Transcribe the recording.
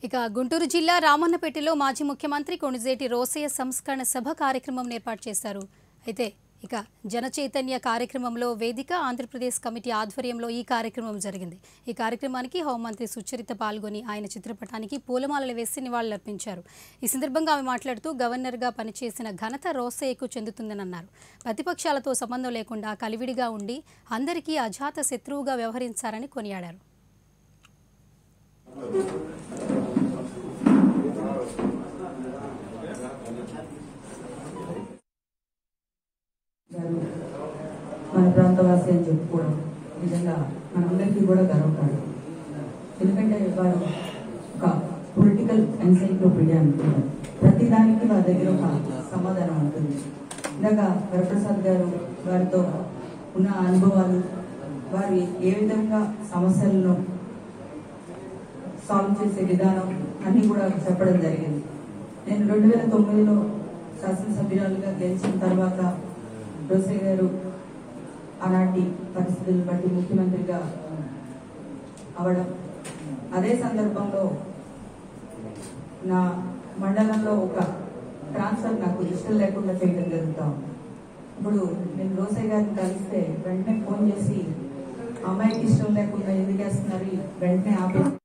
ఇక గుంటూరు జిల్లా రామన్నపేటలో మాజీ ముఖ్యమంత్రి కొణిజేటి రోసయ్య సంస్కరణ సభ కార్యక్రమం ఏర్పాటు చేశారు అయితే ఇక జన చైతన్య కార్యక్రమంలో వేదిక ఆంధ్రప్రదేశ్ కమిటీ ఆధ్వర్యంలో ఈ కార్యక్రమం జరిగింది ఈ కార్యక్రమానికి హోంమంత్రి సుచరిత పాల్గొని ఆయన చిత్రపటానికి పూలమాలలు వేసి నివాళులర్పించారు ఈ సందర్భంగా ఆమె మాట్లాడుతూ గవర్నర్గా పనిచేసిన ఘనత రోసయ్యకు చెందుతుందని అన్నారు ప్రతిపక్షాలతో సంబంధం లేకుండా కలివిడిగా ఉండి అందరికీ అజాత శత్రువుగా వ్యవహరించారని కొనియాడారు గారు మన ప్రాంతవాసి అని చెప్పుకోవడం నిజంగా మనందరికీ కూడా గర్వకారణం ఎందుకంటే వారు ఒక పొలిటికల్ ఎన్సైక్లోపీడియా అనుకుంటారు ప్రతిదానికి వారి దగ్గర ఒక సమాధానం ఉంటుంది ఇందాక వరప్రసాద్ గారు వారితో ఉన్న అనుభవాలు వారి ఏ విధంగా సమస్యలను సాల్వ్ చేసే విధానం అన్ని కూడా చెప్పడం జరిగింది నేను రెండు వేల తొమ్మిదిలో శాసనసభ్యురాలుగా గెలిచిన తర్వాత రోసే గారు ఆనాటి పరిస్థితులను బట్టి ముఖ్యమంత్రిగా అవడం అదే సందర్భంలో నా మండలంలో ఒక ట్రాన్స్ఫర్ నాకు ఇష్టం లేకుండా చేయడం జరుగుతా ఉంది. ఇప్పుడు నేను రోసే గారిని కలిస్తే వెంటనే ఫోన్ చేసి అమ్మాయికి ఇష్టం లేకుండా ఎందుకు వేస్తున్నారు వెంటనే ఆపేసి